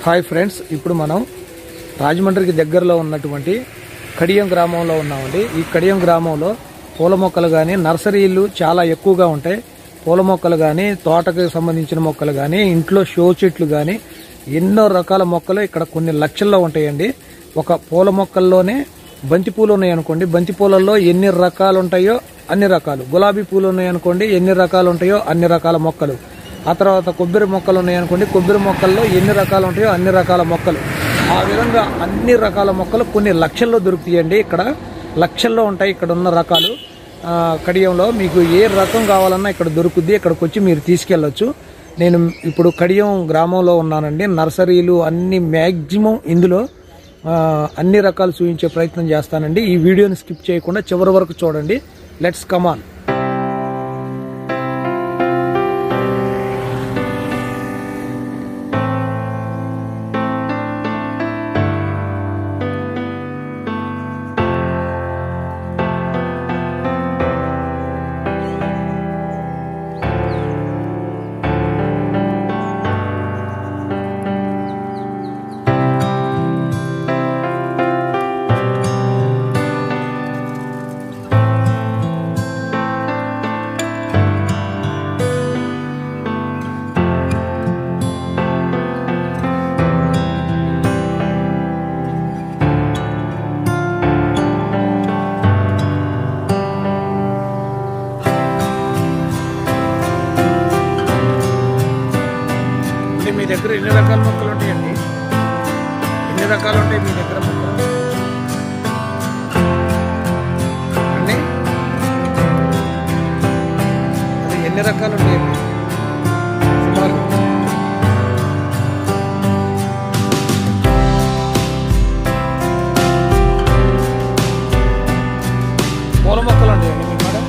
hi friends ఇప్పుడు మనం రాజమండ్రికి దగ్గరలో ఉన్నటువంటి కడియం గ్రామంలో ఉన్నామండి ఈ కడియం గ్రామంలో పూల మొక్కలు కానీ నర్సరీలు చాలా ఎక్కువగా ఉంటాయి పూల మొక్కలు కానీ తోటకు సంబంధించిన మొక్కలు కానీ ఇంట్లో షో చెట్లు కానీ ఎన్నో రకాల మొక్కలు ఇక్కడ కొన్ని లక్షల్లో ఉంటాయండి ఒక పూల మొక్కల్లోనే బంతి పూలు ఉన్నాయి అనుకోండి బంతి పూలల్లో ఎన్ని రకాలు ఉంటాయో అన్ని రకాలు గులాబీ పూలు ఉన్నాయి అనుకోండి ఎన్ని రకాలు ఉంటాయో అన్ని రకాల మొక్కలు ఆ తర్వాత కొబ్బరి మొక్కలు ఉన్నాయి అనుకోండి కొబ్బరి మొక్కల్లో ఎన్ని రకాలు ఉంటాయో అన్ని రకాల మొక్కలు ఆ విధంగా అన్ని రకాల మొక్కలు కొన్ని లక్షల్లో దొరుకుతాయండి ఇక్కడ లక్షల్లో ఉంటాయి ఇక్కడ ఉన్న రకాలు ఆ, కడియంలో మీకు ఏ రకం కావాలన్నా ఇక్కడ దొరుకుద్ది ఇక్కడికి వచ్చి మీరు తీసుకెళ్ళొచ్చు నేను ఇప్పుడు కడియం గ్రామంలో ఉన్నానండి నర్సరీలు అన్ని మ్యాక్సిమం ఇందులో ఆ, అన్ని రకాలు చూపించే ప్రయత్నం చేస్తానండి ఈ వీడియోని స్కిప్ చేయకుండా చివరి వరకు చూడండి లెట్స్ కమాన్ అంటే మీ దగ్గర ఎన్ని రకాల మొక్కలు ఉంటాయండి ఎన్ని రకాలు ఉంటాయి మీ దగ్గర మొక్కలు అండి అదే ఎన్ని రకాలు ఉంటాయండి సుమారు పూల మొక్కలు ఉంటాయండి మీ కాడ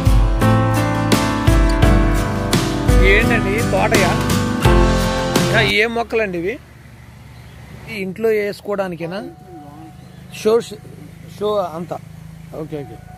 ఏంటండి తోటయా ఆ, ఏం మొక్కలండి ఇవి ఈ ఇంట్లో వేసుకోవడానికేనా షో షో అంతా ఓకే ఓకే